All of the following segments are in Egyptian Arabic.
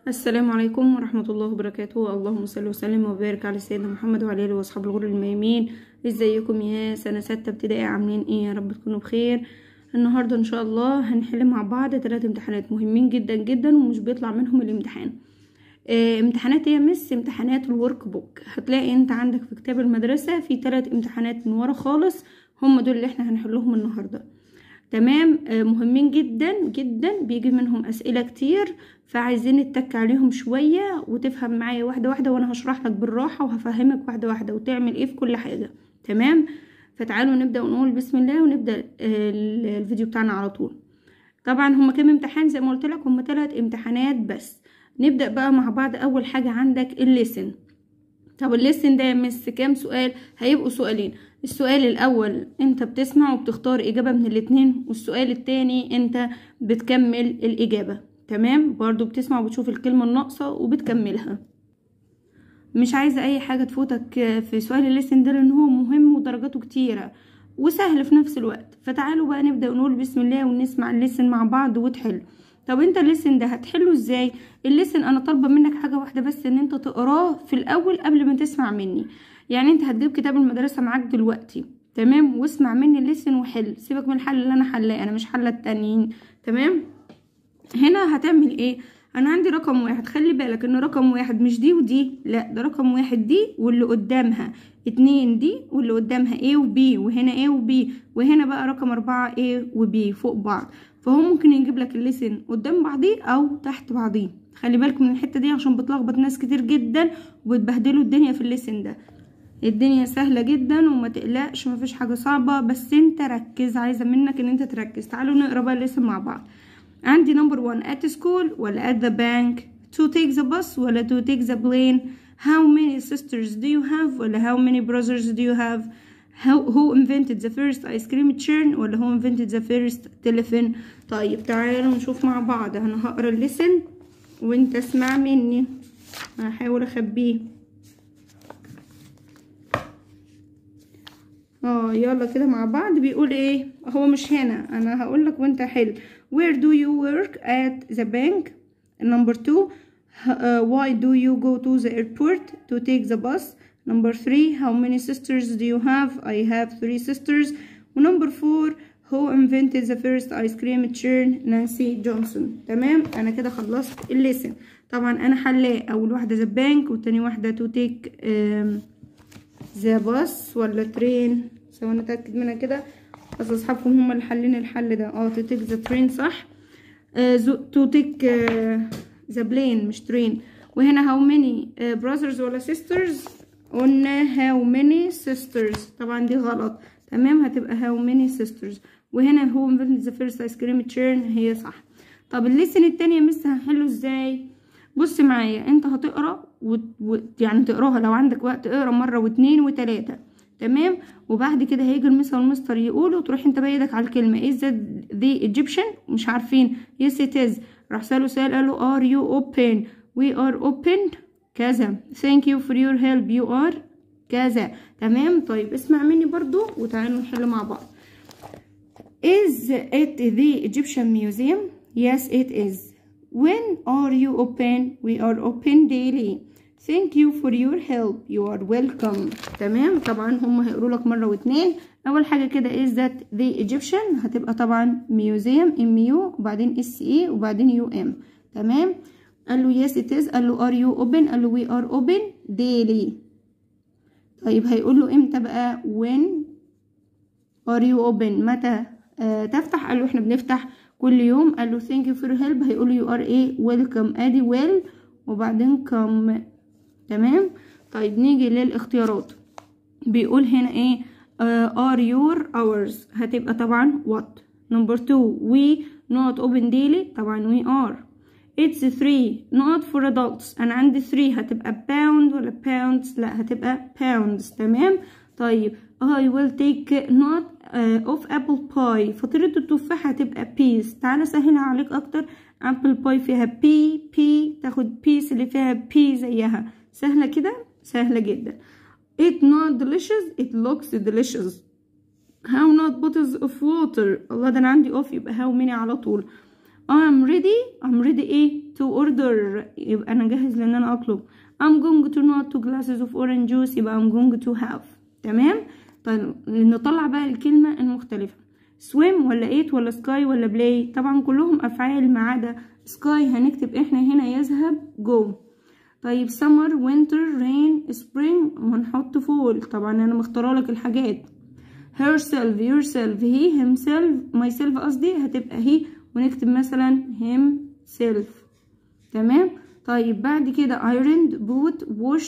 السلام عليكم ورحمة الله وبركاته اللهم صل وسلم وبارك على سيدنا محمد وعلى آله وأصحابه الغر الميامين ازيكم يا سنة ستة ابتدائي عاملين ايه يا رب تكونوا بخير النهاردة ان شاء الله هنحل مع بعض ثلاث امتحانات مهمين جدا جدا ومش بيطلع منهم الامتحان اه امتحانات ايه يا مس امتحانات الورك بوك هتلاقي انت عندك في كتاب المدرسة في ثلاث امتحانات من ورا خالص هم دول اللي احنا هنحلهم النهارده تمام آه، مهمين جدا جدا بيجي منهم اسئله كتير فعايزين نتك عليهم شويه وتفهم معايا واحده واحده وانا هشرح لك بالراحه وهفهمك واحده واحده وتعمل ايه في كل حاجه تمام فتعالوا نبدا ونقول بسم الله ونبدا آه، ال- الفيديو بتاعنا على طول طبعا هما كام امتحان زي ما قلت لك هما ثلاث امتحانات بس نبدا بقى مع بعض اول حاجه عندك الليسن طب الليسن ده يا مس كام سؤال هيبقوا سؤالين السؤال الاول انت بتسمع وبتختار اجابة من الاتنين والسؤال التاني انت بتكمل الاجابة تمام برضو بتسمع وبتشوف الكلمة الناقصة وبتكملها مش عايزة اي حاجة تفوتك في سؤال الليسن ده لان هو مهم ودرجاته كتيرة وسهل في نفس الوقت فتعالوا بقى نبدأ نقول بسم الله ونسمع الليسن مع بعض وتحل طب انت الليسن ده هتحله ازاي الليسن انا طالبه منك حاجه واحده بس ان انت تقراه في الاول قبل ما تسمع مني يعني انت هتجيب كتاب المدرسه معاك دلوقتي تمام واسمع مني الليسن وحل سيبك من الحل اللي انا حلاه انا مش حله التانيين تمام هنا هتعمل ايه انا عندي رقم واحد خلي بالك ان رقم واحد مش دي ودي لا ده رقم واحد دي واللي قدامها اتنين دي واللي قدامها A و B وهنا A و B وهنا بقى رقم اربعة A و B فوق بعض فهو ممكن يجيب لك الليسن قدام بعضيه او تحت بعضيه خلي بالكم من الحته دي عشان بتلخبط ناس كتير جدا وبتبهدلوا الدنيا في الليسن ده الدنيا سهله جدا وما تقلقش مفيش حاجه صعبه بس انت ركز عايزه منك ان انت تركز تعالوا نقرا بقى الليسن مع بعض عندي نمبر 1 at school ولا at the bank to take the bus ولا to take the plane how many sisters do you have ولا how many brothers do you have how, who invented the first ice cream churn ولا who invented the first telephone طيب تعالوا نشوف مع بعض انا هقرا الليسن وانت اسمع مني هحاول اخبيه اه يلا كده مع بعض بيقول ايه هو مش هنا انا هقول لك وانت حل where do you work at the bank number two uh, why do you go to the airport to take the bus number three how many sisters do you have I have three sisters number four who invented the first ice cream churn نانسي جونسون تمام انا كده خلصت الليسن طبعا انا حلاه اول واحده ذا بانك والتاني واحده تو تيك ذا باص ولا ترين ثواني اتاكد منها كده بس اصحابكم هم اللي حلين الحل ده اه تو تيك ذا ترين صح تو تيك ذا بلين مش ترين وهنا هاو ماني براذرز ولا سيسترز قلنا هاو ماني سيسترز طبعا دي غلط تمام هتبقى هاو ماني سيسترز وهنا هو invented ذا فيرست ايس كريم تشيرن هي صح طب الليسن التانية مس هنحله ازاي بص معايا انت هتقرا و... و... يعني تقراها لو عندك وقت اقرا مره واتنين وتلاته تمام وبعد كده هيجي المس والمستر يقولوا تروح انت بايدك على الكلمه is that the Egyptian مش عارفين yes it is راح ساله سؤال قالوا are you open we are open كذا thank you for your help you are كذا تمام طيب اسمع مني برضو وتعالوا نحل مع بعض is it the Egyptian museum yes it is when are you open we are open daily thank you for your help you are welcome تمام طبعا هم هيقولوا لك مره واتنين اول حاجه كده is that the Egyptian هتبقى طبعا museum ام يو وبعدين اس اي وبعدين يو ام تمام قال له yes it is قال له are you open قال له we are open daily طيب هيقول له امتى بقى when are you open متى آه تفتح قال له احنا بنفتح كل يوم قال له thank you for your help هيقول له you are ايه welcome ادي well وبعدين come تمام طيب نيجي للاختيارات بيقول هنا ايه uh, are your hours هتبقى طبعا what number two we not open daily طبعا we are it's three not for adults انا عندي three هتبقى pound ولا pounds لا هتبقى pounds تمام طيب I will take not uh, of apple pie فطيرة التفاح هتبقى piece تعالى سهلها عليك اكتر apple pie فيها p p تاخد piece اللي فيها p زيها سهلة كده سهلة جدا it not delicious it looks delicious how not bottles of water الله ده انا عندي off يبقى how many على طول I'm ready I'm ready ايه to order يبقى انا جاهز لان انا اطلب I'm going to not two glasses of orange juice يبقى I'm going to have تمام طيب نطلع بقى الكلمة المختلفة swim ولا eat ولا sky ولا play طبعا كلهم افعال ما عدا sky هنكتب احنا هنا يذهب go طيب summer winter rain spring وهنحط fall طبعا انا مختاره لك الحاجات herself yourself he himself myself قصدي هتبقى he ونكتب مثلا himself تمام طيب بعد كده ironed boot washed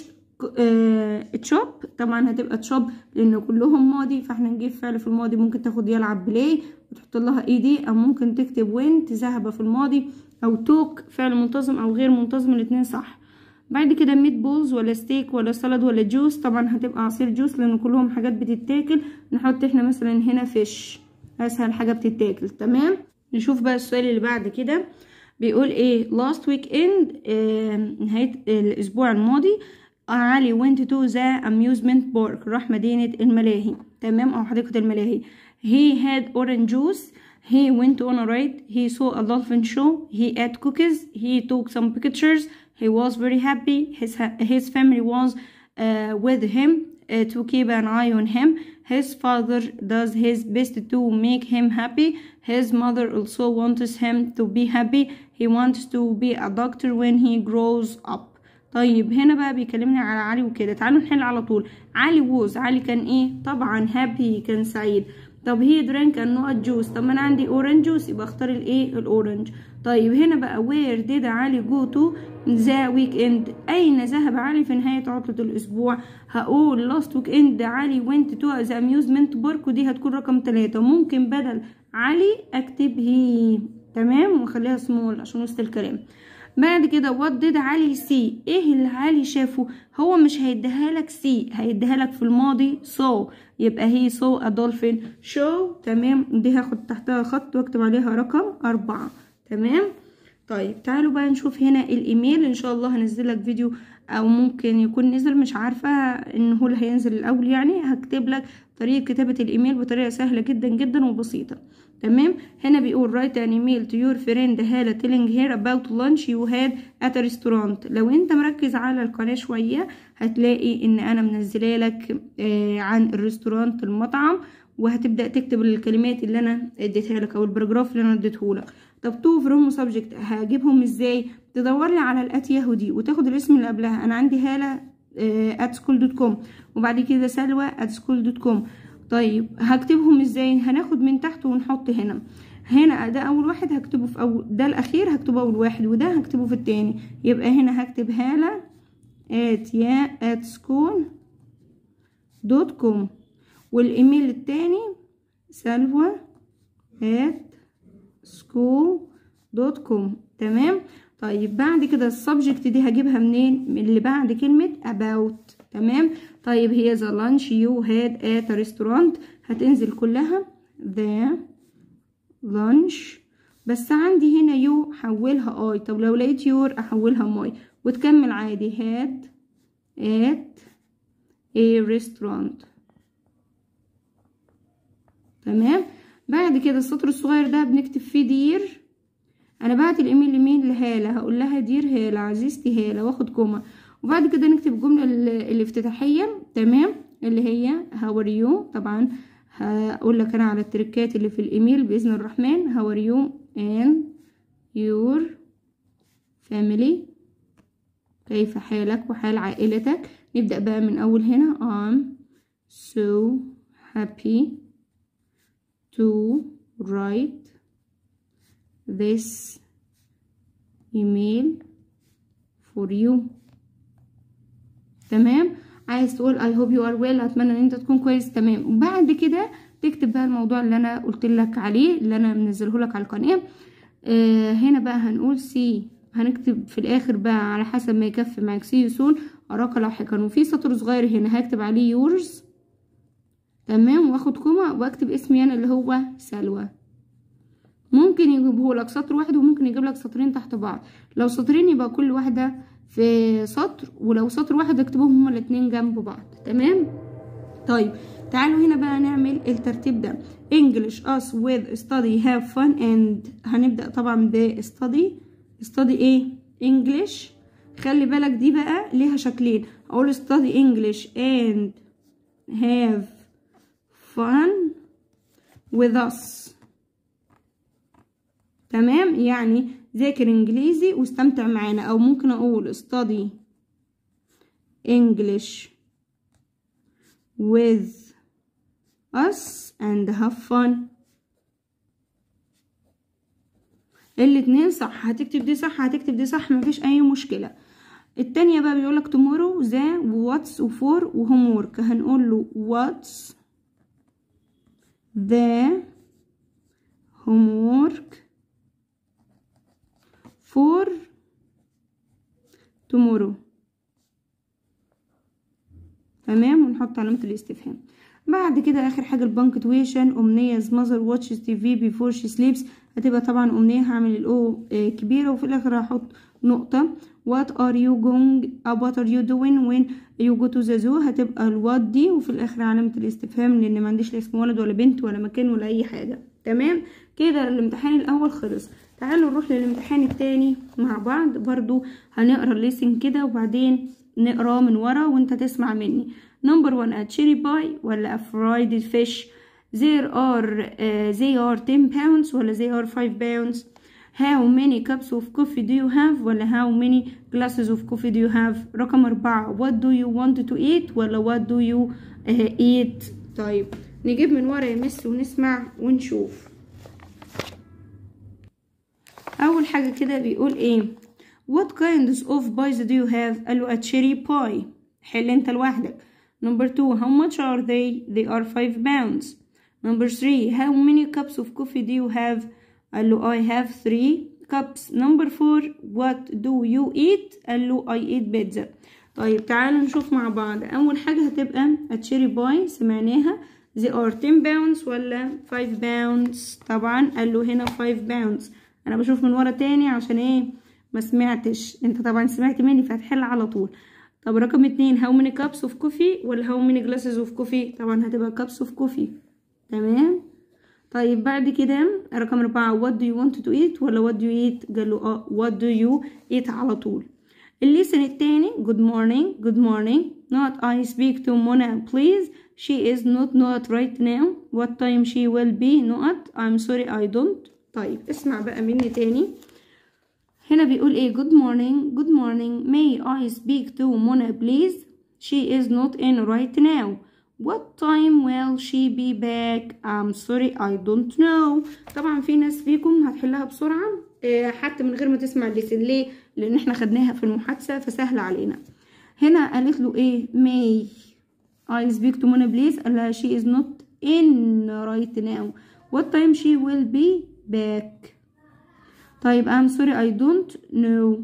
تشوب طبعا هتبقى تشوب لان كلهم ماضي فاحنا نجيب فعل في الماضي ممكن تاخد يلعب بلاي وتحط لها اي دي او ممكن تكتب وينت ذهب في الماضي او توك فعل منتظم او غير منتظم الاتنين صح بعد كده ميت بولز ولا ستيك ولا سلطه ولا جوس طبعا هتبقى عصير جوس لان كلهم حاجات بتتاكل نحط احنا مثلا هنا فيش اسهل حاجه بتتاكل تمام نشوف بقى السؤال اللي بعد كده بيقول ايه last weekend آه نهايه الاسبوع الماضي علي went to the amusement park راح مدينة الملاهي تمام أو حديقة الملاهي he had orange juice he went on a ride he saw a dolphin show he ate cookies he took some pictures he was very happy his, his family was uh, with him uh, to keep an eye on him his father does his best to make him happy his mother also wants him to be happy he wants to be a doctor when he grows up طيب هنا بقى بيكلمني على علي وكده تعالوا نحل على طول علي ووز علي كان ايه طبعا هابي كان سعيد طب هي درينك النوع جوس طب ما انا عندي اورنج جوس يبقى اختار الايه الاورنج طيب هنا بقى وير ديد علي جو تو ذا ويك اند اين ذهب علي في نهايه عطله الاسبوع هقول لاست ويك اند علي went تو ذا اميوزمنت بارك ودي هتكون رقم ثلاثة ممكن بدل علي اكتب هي تمام واخليها سمول عشان وسط الكلام بعد كده وات ديد علي سي ايه اللي علي شافه هو مش هيديها لك سي هيديها لك في الماضي سو so. يبقى هي سو ا دولفين شو تمام دي هاخد تحتها خط واكتب عليها رقم أربعة تمام طيب تعالوا بقى نشوف هنا الايميل ان شاء الله هنزل لك فيديو او ممكن يكون نزل مش عارفه ان هو اللي هينزل الاول يعني هكتب لك طريقه كتابه الايميل بطريقه سهله جدا جدا وبسيطه تمام هنا بيقول write an email to your friend هالة telling her about lunch you had at a restaurant لو انت مركز على القناة شوية هتلاقي ان انا منزله لك آه عن الريستورانت المطعم وهتبدأ تكتب الكلمات اللي انا اديتها لك او البراجراف اللي انا اديته لك طب تو فروم سبجكت هجيبهم ازاي تدور لي على الات ياهو دي وتاخد الاسم اللي قبلها انا عندي هالة ات سكول دوت كوم وبعد كده سلوى ات سكول دوت كوم طيب هكتبهم ازاي هناخد من تحت ونحط هنا هنا ده اول واحد هكتبه في اول ده الاخير هكتبه اول واحد وده هكتبه في التاني يبقى هنا هكتب هالة ات يا ات سكول دوت كوم والايميل التاني سلوى ات سكول دوت كوم تمام طيب بعد كده السبجكت دي هجيبها منين من اللي بعد كلمة about تمام طيب هي the lunch you had at a restaurant هتنزل كلها the lunch بس عندي هنا يو حولها اي طب لو لقيت يور احولها ماي وتكمل عادي had at a restaurant تمام بعد كده السطر الصغير ده بنكتب فيه دير انا بعت الايميل لمين لهاله هقول لها دير هاله عزيزتي هاله واخد كوما وبعد كده نكتب الجمله الافتتاحيه تمام اللي هي هاو ار يو طبعا هقول لك انا على التركات اللي في الايميل باذن الرحمن هاو ار يو and your family كيف حالك وحال عائلتك نبدا بقى من اول هنا I'm so happy to write this email for you تمام عايز تقول I hope you are well اتمنى ان انت تكون كويس تمام وبعد كده تكتب بقى الموضوع اللي انا قلت لك عليه اللي انا منزله لك على القناه آه هنا بقى هنقول سي هنكتب في الاخر بقى على حسب ما يكفي معاك سي يسون اراك لاحقا وفي سطر صغير هنا هكتب عليه يورز تمام واخد كوما واكتب اسمي انا اللي هو سلوى ممكن يجيبه لك سطر واحد وممكن يجيب لك سطرين تحت بعض لو سطرين يبقى كل واحده في سطر ولو سطر واحد اكتبهم هما الاتنين جنب بعض تمام طيب تعالوا هنا بقى نعمل الترتيب ده English us with study have fun and هنبدأ طبعا ب study study ايه English خلي بالك دي بقى ليها شكلين اقول study English and have fun with us تمام يعني ذاكر انجليزي واستمتع معانا او ممكن اقول study English with us and have fun الاتنين صح هتكتب دي صح هتكتب دي صح مفيش اي مشكلة التانية بقى بيقولك tomorrow ذا واتس وفور وهومورك هنقول له what's the homework for tomorrow تمام ونحط علامة الاستفهام بعد كده اخر حاجة البنكتويشن امنية mother watches TV before she sleeps هتبقى طبعا امنية هعمل الاو كبيرة وفي الاخر هحط نقطة what are you going uh, what are you doing when you go to the zoo هتبقى الوات دي وفي الاخر علامة الاستفهام لان ما عنديش لا اسم ولد ولا بنت ولا مكان ولا اي حاجة تمام كده الامتحان الاول خلص تعالوا نروح للامتحان التاني مع بعض برضو هنقرا الليسن كده وبعدين نقراه من ورا وانت تسمع مني نمبر 1 a cherry pie ولا a fried fish there are uh, they are 10 pounds ولا they are 5 pounds how many cups of coffee do you have ولا how many glasses of coffee do you have رقم أربعة what do you want to eat ولا what do you uh, eat طيب نجيب من ورا يا مس ونسمع ونشوف أول حاجة كده بيقول إيه What kinds of pies do you have؟ قال له a cherry pie حل أنت لوحدك Number two How much are they؟ They are five pounds Number three How many cups of coffee do you have؟ قال له I have three cups Number four What do you eat؟ قال له I eat pizza طيب تعالوا نشوف مع بعض أول حاجة هتبقى a cherry pie سمعناها They are 10 pounds ولا 5 pounds طبعا قال له هنا 5 pounds أنا بشوف من ورا تاني عشان إيه ما سمعتش انت طبعا سمعت مني فهتحل على طول طب رقم اتنين how many cups of coffee ولا how many glasses of coffee طبعا هتبقى cups of coffee تمام طيب بعد كده رقم أربعة what do you want to eat ولا what do you eat قال له اه what do you eat على طول الليسن التاني good morning good morning not I speak to Mona please she is not not right now what time she will be not I'm sorry I don't طيب اسمع بقى مني تاني هنا بيقول ايه good morning good morning may I speak to Mona please she is not in right now what time will she be back I'm sorry I don't know طبعا في ناس فيكم هتحلها بسرعة إيه حتى من غير ما تسمع الليسن ليه لان احنا خدناها في المحادثة فسهلة علينا هنا قالت له ايه may I speak to Mona please قال لها she is not in right now what time she will be back طيب I'm sorry I don't know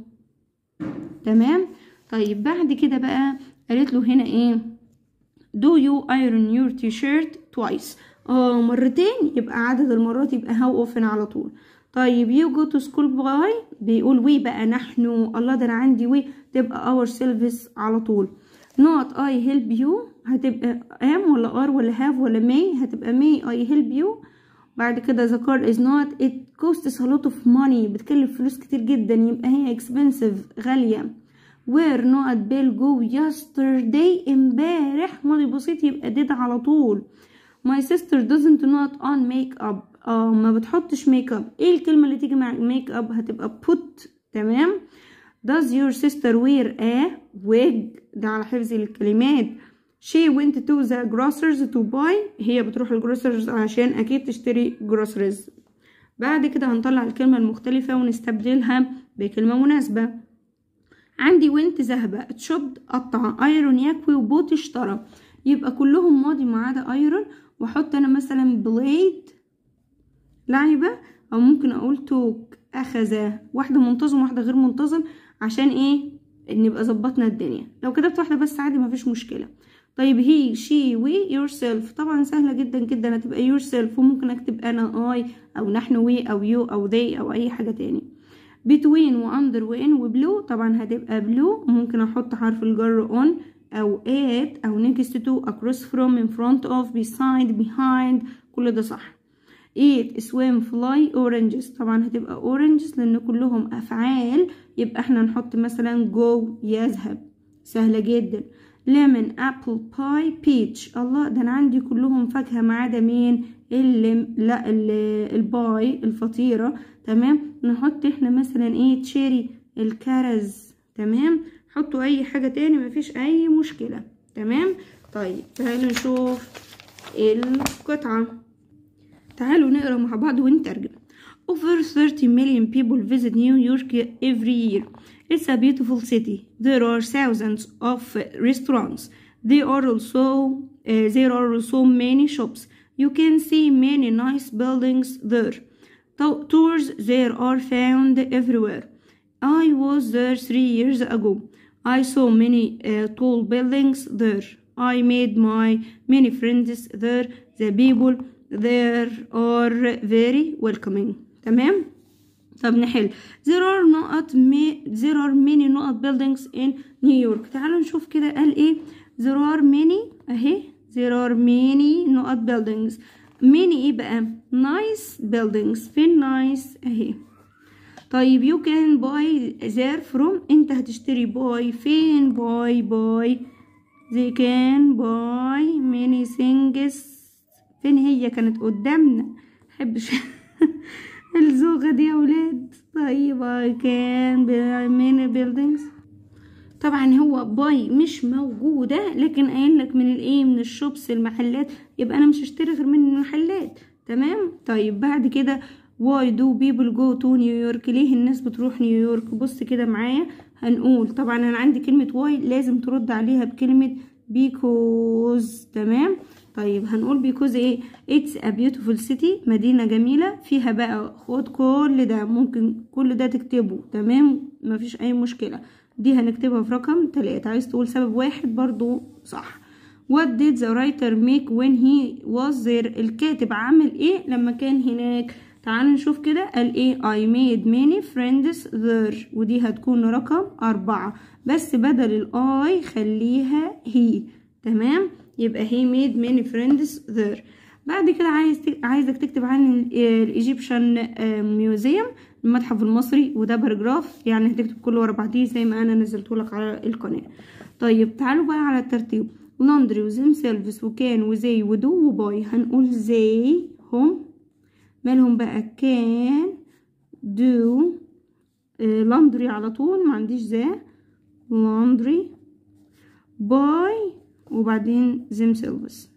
تمام طيب بعد كده بقى قالت له هنا ايه do you iron your t-shirt twice اه مرتين يبقى عدد المرات يبقى how often على طول طيب you go to school by بيقول وي بقى نحن الله ده انا عندي وي تبقى our service على طول not I help you هتبقى am ولا are ولا have ولا may هتبقى may I help you بعد كده the car is not it costs a lot of money بتكلف فلوس كتير جدا يبقى هي expensive غالية where not bill go yesterday امبارح ماضي بسيط يبقى did على طول my sister doesn't not on makeup اه ما بتحطش ميك اب ايه الكلمة اللي تيجي مع ميك اب هتبقى put تمام does your sister wear a wig ده على حفظ الكلمات she went to the grocers to buy هي بتروح الجروسرز عشان اكيد تشتري groceries بعد كده هنطلع الكلمة المختلفة ونستبدلها بكلمة مناسبة عندي وينت ذهب تشوبد قطع ايرون يكوي وبوت اشترى يبقى كلهم ماضي ما عدا ايرون واحط انا مثلا بليد لعبة او ممكن اقول توك اخذ واحدة منتظم واحدة غير منتظم عشان ايه نبقى ظبطنا الدنيا لو كتبت واحدة بس عادي مفيش مشكلة طيب هي شي وي يور سيلف طبعا سهلة جدا جدا هتبقى يور سيلف وممكن اكتب انا اي او نحن وي او يو او they او اي حاجة تاني between واندر وان وبلو طبعا هتبقى بلو ممكن احط حرف الجر on أو at أو next to across from in front of beside behind كل ده صح eat swim fly oranges طبعا هتبقى oranges لأن كلهم أفعال يبقى احنا نحط مثلا go يذهب سهلة جدا lemon apple pie peach الله ده أنا عندي كلهم فاكهة ما عدا مين اللي لا ال- الباي الفطيرة تمام نحط احنا مثلا ايه تشيري الكرز تمام حطوا اي حاجة تاني مفيش اي مشكلة تمام طيب تعالوا نشوف القطعة تعالوا نقرا مع بعض ونترجم Over 30 million people visit New York every year. It's a beautiful city. There are thousands of restaurants. There are also uh, there are also many shops. You can see many nice buildings there. To- Tours there are found everywhere. I was there three years ago. I saw many uh, tall buildings there. I made my many friends there. The people there are very welcoming. تمام؟ طب نحل. There are not ma- there are many not buildings in New York. تعالوا نشوف كده قال ايه؟ There are many اهي there are many not buildings. many ايه بقى؟ nice buildings. فين nice؟ اهي. طيب you can buy there from انت هتشتري buy فين buy buy they can buy many things فين هي كانت قدامنا محبش الزوغة دي يا ولاد طيب I can buy many buildings طبعا هو باي مش موجودة لكن قايل لك من الايه من الشوبس المحلات يبقى انا مش هشتري غير من المحلات تمام طيب بعد كده why do people go to نيويورك ليه الناس بتروح نيويورك بص كده معايا هنقول طبعا انا عندي كلمة why لازم ترد عليها بكلمة because تمام طيب هنقول because ايه it's a beautiful city مدينة جميلة فيها بقى خد كل ده ممكن كل ده تكتبه تمام مفيش اي مشكلة دي هنكتبها في رقم تلاتة عايز تقول سبب واحد برضو صح What did the writer make when he was there الكاتب عمل ايه لما كان هناك تعال نشوف كده قال ايه I made many friends there ودي هتكون رقم أربعة بس بدل الآي خليها هي تمام يبقى he made many friends there بعد كده عايز تك... عايزك تكتب عن الايجيبشن ميوزيوم المتحف المصري وده باراجراف يعني هتكتب كله ورا بعضيه زي ما انا نزلته لك على القناه طيب تعالوا بقى على الترتيب لاندري وزيم سيلفس وكان وزي ودو وباي هنقول زي هم مالهم بقى كان دو لاندري على طول ما عنديش ذا لاندري باي وبعدين زيم سيلفس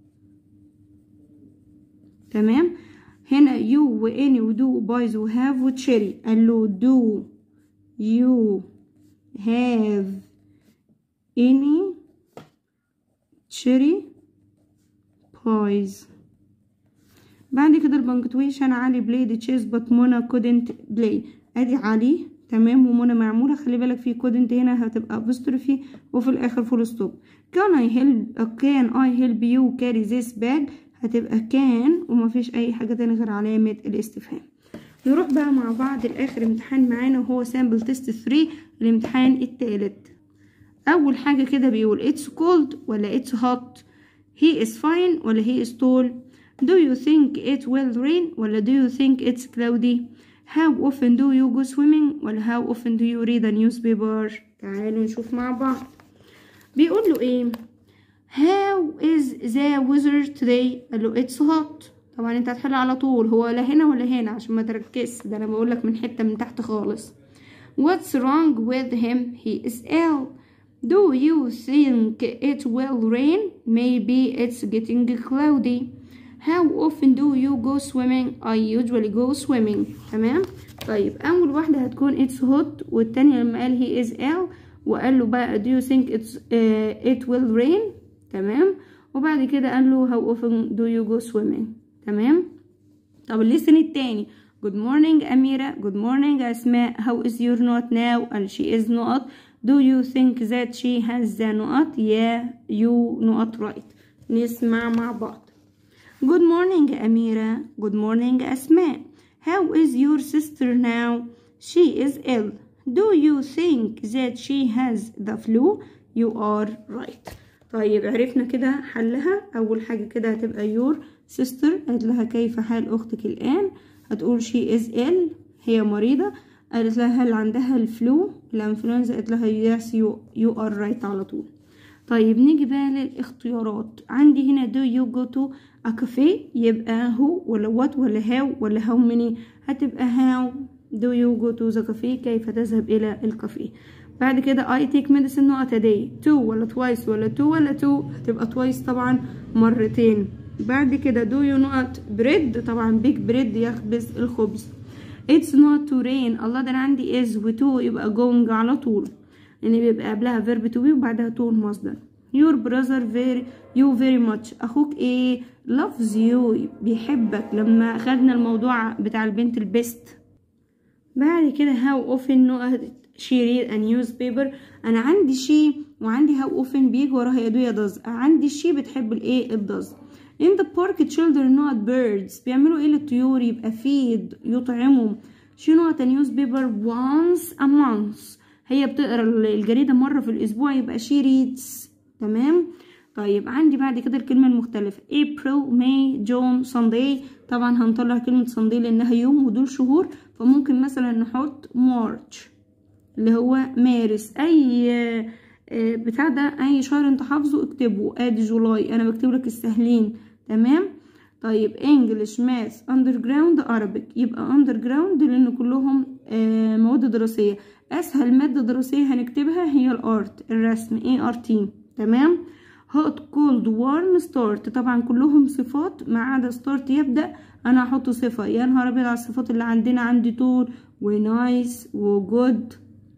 تمام هنا يو واني ودو بايز وهاف وتشيري قال له دو يو هاف اني تشيري بايز بعد كده البنكتويشن علي بلاي تشيز بات منى كودنت بلاي ادي علي تمام ومنى معمولة خلي بالك في كودنت هنا هتبقى ابوستروفي وفي الاخر فول ستوب كان اي هيلب كان اي هيلب يو كاري ذيس باج هتبقى كان ومفيش اي حاجة تاني غير علامة الاستفهام نروح بقى مع بعض الاخر امتحان معانا وهو سامبل تيست 3 الامتحان التالت اول حاجة كده بيقول it's cold ولا it's hot he is fine ولا he is tall do you think it will rain ولا do you think it's cloudy how often do you go swimming ولا how often do you read a newspaper تعالوا نشوف مع بعض بيقول له ايه how is the weather today قال له it's hot طبعا انت هتحل على طول هو لا هنا ولا هنا عشان ما تركزش ده انا بقول لك من حته من تحت خالص what's wrong with him he is ill do you think it will rain maybe it's getting cloudy how often do you go swimming I usually go swimming تمام طيب اول واحده هتكون it's hot والتانية لما قال he is ill وقال له بقى do you think it's uh, it will rain تمام وبعد كده قال له how often do you go swimming تمام طب الليسن التاني good morning أميرة good morning أسماء how is your not now قال she is not do you think that she has the not yeah you not right نسمع مع بعض good morning أميرة good morning أسماء how is your sister now she is ill do you think that she has the flu you are right طيب عرفنا كده حلها اول حاجة كده هتبقى your sister قالت لها كيف حال اختك الان هتقول she is ill هي مريضة قالت لها هل عندها الفلو الانفلونزا قالت لها yes you, you are right على طول طيب نيجي بقى للاختيارات عندي هنا do you go to a cafe يبقى هو ولا what ولا how ولا how many هتبقى how do you go to the cafe كيف تذهب إلى الكافيه بعد كده I take medicine not a day two ولا twice ولا two ولا two هتبقى twice طبعا مرتين بعد كده do you not bread طبعا big bread يخبز الخبز it's not to rain الله ده انا عندي is و to يبقى going على طول لان يعني بيبقى قبلها verb to be وبعدها to المصدر your brother very you very much اخوك ايه loves you بيحبك لما خدنا الموضوع بتاع البنت البست بعد كده how often not she read a newspaper انا عندي شي وعندي how often بيجي وراها يدوية does عندي شي بتحب الايه الدز in the park children not birds بيعملوا ايه للطيور يبقى feed يطعمهم she not a newspaper once a month هي بتقرا الجريدة مرة في الأسبوع يبقى she reads تمام طيب عندي بعد كده الكلمة المختلفة April May June Sunday طبعا هنطلع كلمة Sunday لأنها يوم ودول شهور فممكن مثلا نحط March اللي هو مارس أي بتاع ده أي شهر انت حافظه اكتبه ادي جولاي أنا بكتب لك السهلين تمام طيب English Math Underground Arabic يبقى Underground لأن كلهم مواد دراسية أسهل مادة دراسية هنكتبها هي الأرت الرسم ART تمام hot cold warm start طبعا كلهم صفات ما عدا start يبدأ أنا هحط صفة يا نهار أبيض على الصفات اللي عندنا عندي طول ونايس وجود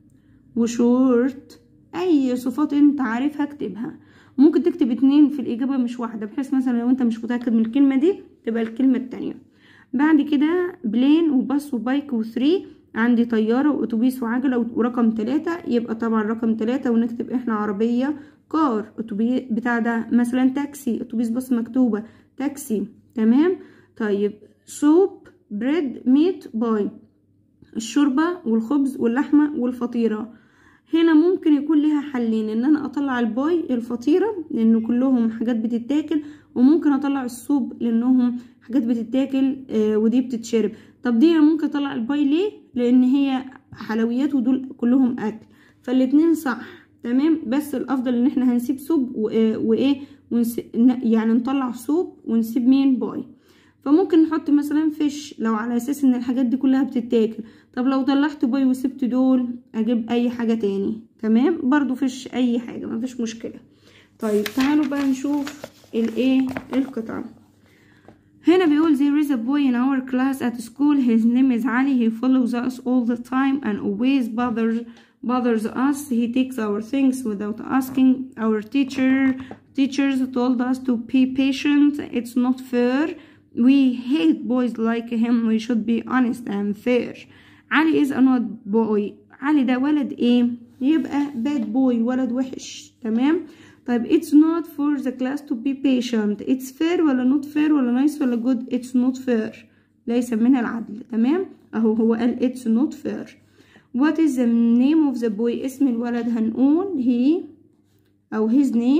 وشورت أي صفات أنت عارفها اكتبها ممكن تكتب اتنين في الإجابة مش واحدة بحيث مثلا لو أنت مش متأكد من الكلمة دي تبقى الكلمة التانية بعد كده بلين وباص وبايك وثري عندي طيارة وأتوبيس وعجلة ورقم تلاتة يبقى طبعا رقم تلاتة ونكتب احنا عربية كار أتوبيس بتاع ده مثلا تاكسي أتوبيس باص مكتوبة تاكسي تمام طيب سوب بريد ميت باي الشوربة والخبز واللحمة والفطيرة هنا ممكن يكون لها حلين ان انا اطلع الباي الفطيرة لانه كلهم حاجات بتتاكل وممكن اطلع السوب لانهم حاجات بتتاكل آه ودي بتتشرب طب دي انا ممكن اطلع الباي ليه لان هي حلويات ودول كلهم اكل فالاتنين صح تمام بس الافضل ان احنا هنسيب سوب وايه ونس... يعني نطلع سوب ونسيب مين باي فممكن نحط مثلا فيش لو على اساس ان الحاجات دي كلها بتتاكل طب لو طلعت باي وسبت دول اجيب اي حاجة تاني تمام برضو فيش اي حاجة مفيش مشكلة طيب تعالوا بقى نشوف الايه القطعة هنا بيقول there is a boy in our class at school his name is Ali he follows us all the time and always bothers bothers us he takes our things without asking our teacher teachers told us to be patient it's not fair we hate boys like him we should be honest and fair علي is a not boy علي ده ولد ايه يبقى bad boy ولد وحش تمام طيب it's not for the class to be patient it's fair ولا not fair ولا nice ولا good it's not fair ليس من العدل تمام اهو هو قال it's not fair what is the name of the boy اسم الولد هنقول he او his name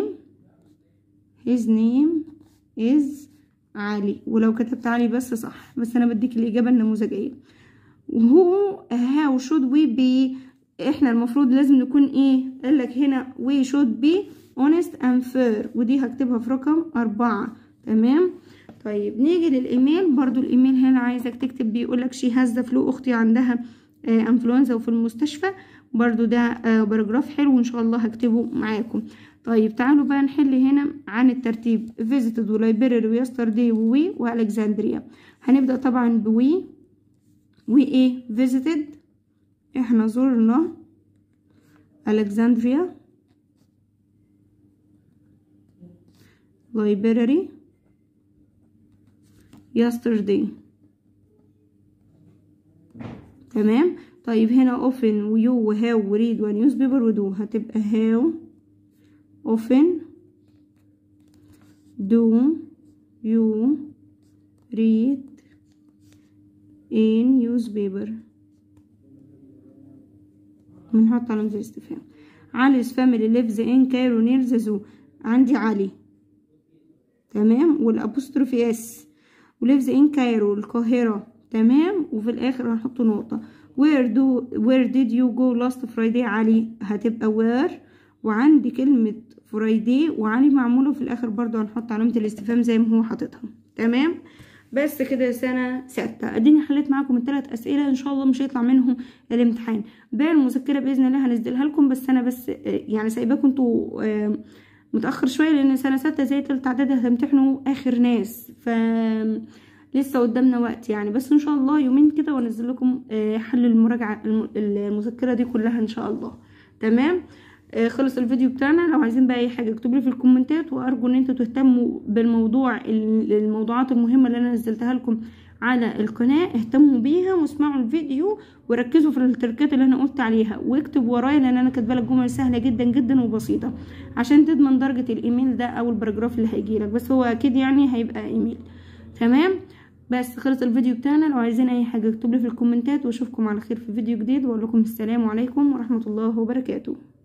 his name is علي ولو كتبت علي بس صح بس انا بديك الاجابه النموذجيه وهو how should we be احنا المفروض لازم نكون ايه قالك هنا we should be honest and fair ودي هكتبها في رقم أربعة تمام طيب نيجي للإيميل برضو الإيميل هنا عايزك تكتب بيقولك شي هاز ذا فلو أختي عندها آه انفلونزا وفي المستشفى برضو ده آه باراجراف حلو وإن شاء الله هكتبه معاكم طيب تعالوا بقى نحل هنا عن الترتيب visited ولايبراري ويسترداي ووي والكسندريا هنبدأ طبعا بوي وي ايه visited احنا زرنا الكسندريا library yesterday تمام طيب هنا often ويو وهاو وريد ونيوز بيبر ودو هتبقى هاو often do you read in newspaper بنحط علامة الاستفهام علي's family lives in Cairo near the zoo عندي علي تمام والابوستروفي اس وليفز ان كايرو القاهرة تمام وفي الاخر هنحط نقطة where do where did you go last Friday علي هتبقى where وعندي كلمة فرايدي وعلي معمولة في الاخر برضو هنحط علامة الاستفهام زي ما هو حاططها تمام بس كده سنة ستة اديني حليت معاكم الثلاث اسئلة ان شاء الله مش هيطلع منهم الامتحان باقي المذكرة باذن الله هنزلها لكم بس انا بس يعني سايباكم انتوا آه متأخر شوية لأن سنة ستة زي تالتة إعدادي هتمتحنوا آخر ناس ف لسه قدامنا وقت يعني بس إن شاء الله يومين كده وأنزل لكم حل المراجعة المذكرة دي كلها إن شاء الله تمام خلص الفيديو بتاعنا لو عايزين بقى اي حاجه اكتبوا لي في الكومنتات وارجو ان انتوا تهتموا بالموضوع الموضوعات المهمه اللي انا نزلتها لكم على القناه اهتموا بيها واسمعوا الفيديو وركزوا في التركات اللي انا قلت عليها واكتب ورايا لان انا كاتبه لك جمل سهله جدا جدا وبسيطه عشان تضمن درجه الايميل ده او الباراجراف اللي هيجي لك بس هو اكيد يعني هيبقى ايميل تمام بس خلص الفيديو بتاعنا لو عايزين اي حاجه اكتبوا لي في الكومنتات واشوفكم على خير في فيديو جديد واقول لكم السلام عليكم ورحمه الله وبركاته